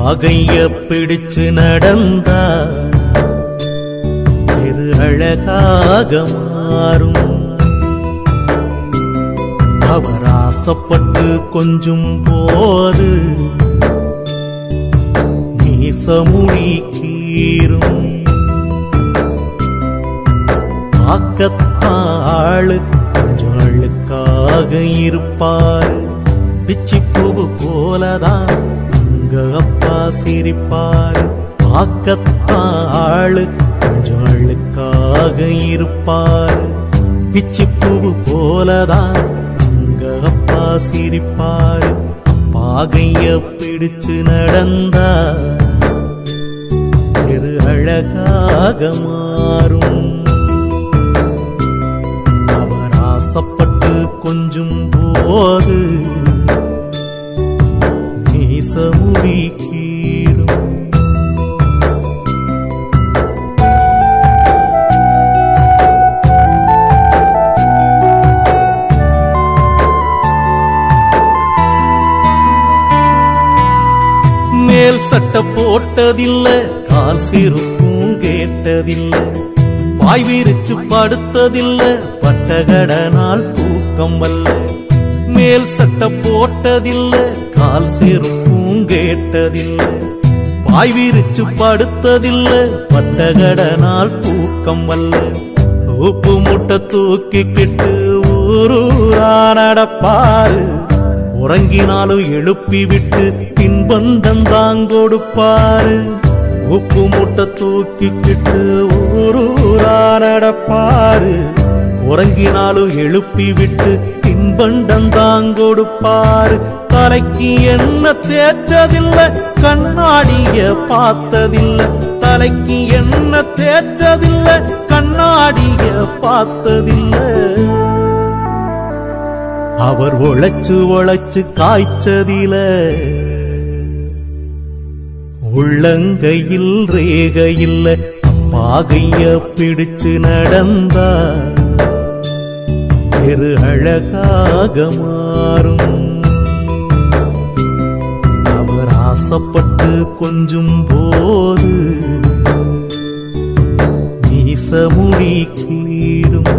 பாகைய பிடிச்சு நடந்தா இது அழகாக மாறும் அவர் ஆசைப்பட்டு கொஞ்சும் போது மீசமுடி கீரும் பார்க்கத்தாளு கொஞ்சம் அழுக்காக இருப்பாரு பிச்சி பூவு போலதான் அங்க அப்பா சிரிப்பாரு பார்க்கத்தாளு கொஞ்சம் அழுக்காக இருப்பாரு பிச்சி பூவு போலதான் அங்க அப்பா சிரிப்பாரு பாகைய பிடிச்சு நடந்தா இது அழகாக மாறும் அவர் ஆசைப்பட்டு கொஞ்சும் போது மீசமுடி கீரும் மேல் சட்டை போட்டதில்ல கால் செருப்பும் கேட்டதில்ல பாய் விரிச்சு படுத்ததில்ல பட்டகடனால் தூக்கம் வல்ல மேல் சட்டை போட்டதில்ல கால் செருப்பும் கேட்டதில்ல பாய் விரிச்சு படுத்ததில்ல பட்டகடனால் தூக்கம் வல்ல உப்பு முட்டை தூக்கிக்கிட்டு ஊரூரா நடப்பாரு உறங்கினாலும் எழுப்பி விட்டு பின்பந்தம் தாங்கொடுப்பாரு உப்பு மூட்டை தூக்கிக்கிட்டு ஊரூரா நடப்பாரு உறங்கினாலும் எழுப்பி விட்டு பின்பண்டம் தாங்கொடுப்பாரு தலைக்கு என்ன தேய்ச்சதில்ல கண்ணாடிய பார்த்ததில்ல தலைக்கு என்ன தேய்ச்சதில்ல கண்ணாடிய பார்த்ததில்ல அவர் உழைச்சு உழைச்சு காய்ச்சதில உள்ளங்கையில் ரேகையில் பாகைய பிடிச்சு நடந்தா பெரு அழகாக மாறும் அவர் ஆசைப்பட்டு கொஞ்சும் போது மீசமுடி கீரும்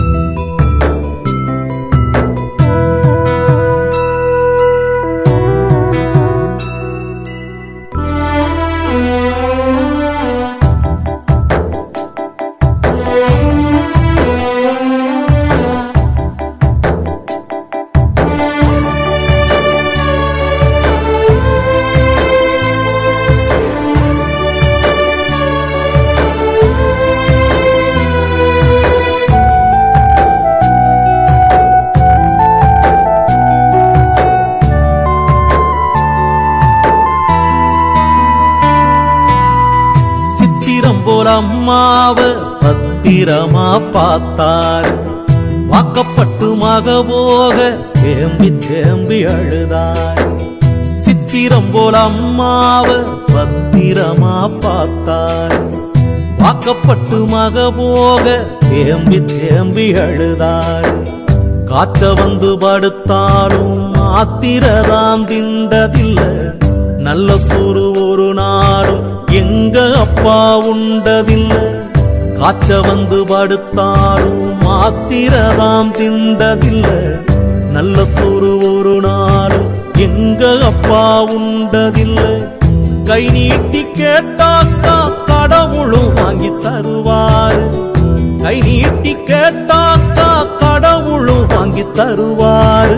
சித்திரம் போல அம்மாவ பத்திரமா பார்த்தாரு வாக்கப்பட்டு மக போக தேம்பி தேம்பி அழுதாரு சித்திரம் போல அம்மாவ பத்திரமா பார்த்தாரு வாக்கப்பட்டு மக போக தேம்பி தேம்பி அழுதாரு காய்ச்ச வந்து படுத்தாலும் மாத்திரதாம் திண்டதில்லை நல்ல சோறு ஒரு நாளும் எங்க அப்பா உண்டதில்லை காய்ச்ச வந்து படுத்தாலும் மாத்திரதாம் திண்டதில்லை நல்ல சோறு ஒரு நாளும் எங்க அப்பா உண்டதில்லை கை நீட்டி கேட்டாக்கா கடவுளும் வாங்கி தருவாரு கை நீட்டி கேட்டாக்கா கடவுளும் வாங்கி தருவாரு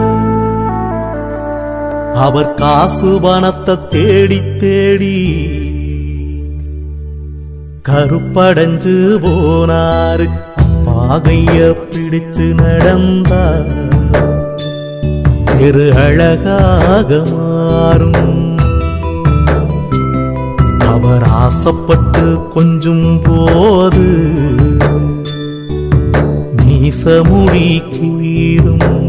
அவர் காசு பணத்தை தேடி தேடி கருப்படைஞ்சு போனாரு பாகைய பிடிச்சு நடந்தார் திரு அழகாக மாறும் அவர் ஆசைப்பட்டு கொஞ்சும் போது மீசமுடி கீரும்